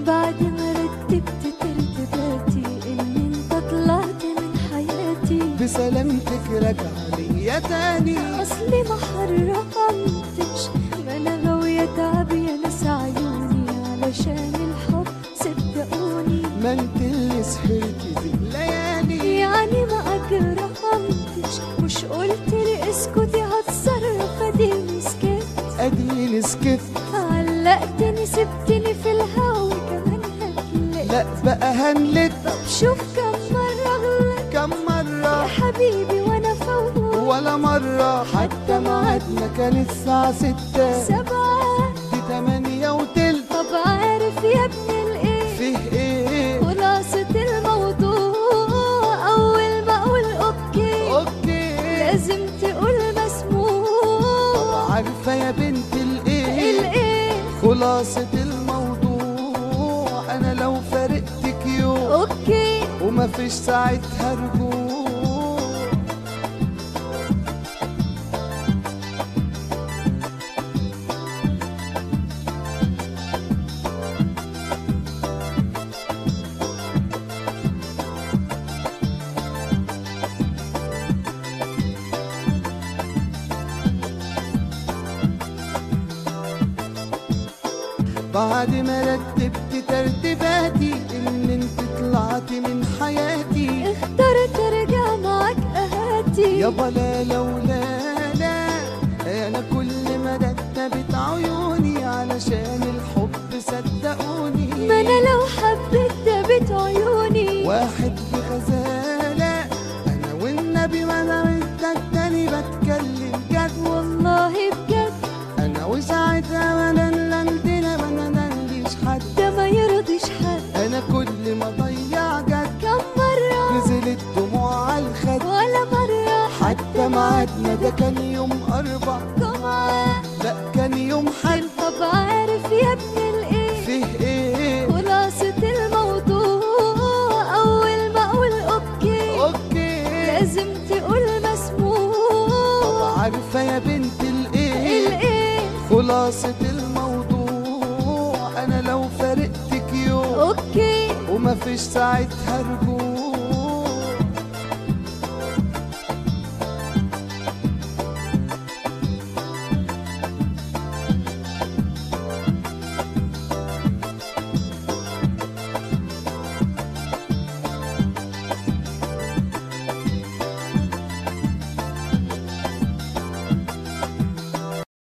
بعد ما رتبت ترتيباتي ان انت طلعت من حياتي بسلامتك راجع ليا تاني اصلي ما حرمتش ما انا غاوية تعب يا ناس عيوني علشان الحب صدقوني ما انت اللي سهرتي في الليالي يعني ما اجرمتش مش قلت لي اسكتي هتصرف اديني سكت اديني سكت علقتني سبتني في الهوا كمان هتلت لا بقى هنلت طب شوف كم مرة غلط كم يا مرة حبيبي وانا فوق ولا مرة حتى ميعادنا كان الساعة ستة سبعة دي تمانية وتلت طب عارف يا ابن الايه فيه ايه خلاصة الموضوع أول ما أقول أوكي اوكي لازم تقول طب مسموع عارفة يا بنت الايه الإيه خلاصة الموضوع انا لو فارقتك يوم أوكي وما فيش ساعتها رجوع بعد ما رتبت ترتيباتي ان انت طلعتي من حياتي اخترت أرجع معاك أهاتي يابا لا لولا لا انا كل ما رتبت عيوني علشان الحب صدقوني ما أنا لو حبيت دبت عيوني واحد بغزالة انا والنبي ما انا ردك تاني بتكلم جد والله بجد انا وساعتها ما نلندنا ما نلنديش حد ده ما يرضيش حد انا كل ما ضيع جد كم مرة نزلت دموع على الخد ولا مرة حتى ميعادنا ده كان يوم اربع جمعة لا كان يوم حد طب عارف يا ابن الإيه فيه ايه خلاصة الموضوع أول ما أقول أوكي اوكي لازم تقول طب مسموع عارفة يا بنت الايه الإيه خلاصة الموضوع انا لو فارقتك يوم أوكي وما فيش ساعتها رجوع